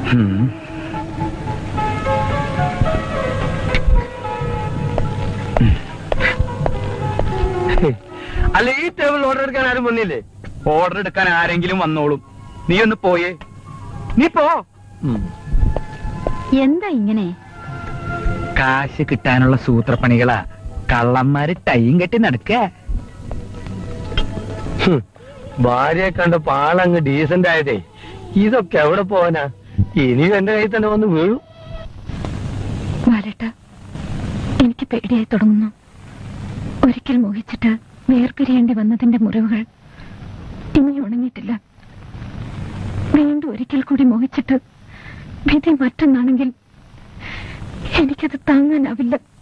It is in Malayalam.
ഉം. അല്ല ഈ ടേബിൾ ഓർഡർ എടുക്കാൻ ആരും വന്നില്ലേ ഓർഡർ എടുക്കാൻ ആരെങ്കിലും വന്നോളും നീ ഒന്ന് പോയേ നീ പോ എന്താ ഇങ്ങനെ കാശ് കിട്ടാനുള്ള സൂത്രപ്പണികളാ കള്ളന്മാര് ടൈം കെട്ടി നടക്ക ഹും. ഭാര്യയെ കണ്ട പാളങ്ങ് ഡീസന്റ് ആയതേ ഇതൊക്കെ എവിടെ പോവാനാ ഇനിയും എന്റെ കയ്യിൽ തന്നെ വന്ന് വീഴും ബാലേട്ട എനിക്ക് പേടിയായി തുടങ്ങുന്നു ഒരിക്കൽ മോഹിച്ചിട്ട് വേർപിരിയേണ്ടി വന്നതിന്റെ മുറിവുകൾ ഇനി ഉണങ്ങിയിട്ടില്ല വീണ്ടും ഒരിക്കൽ കൂടി മോഹിച്ചിട്ട് വിധി മറ്റൊന്നാണെങ്കിൽ എനിക്കത് താങ്ങാനാവില്ല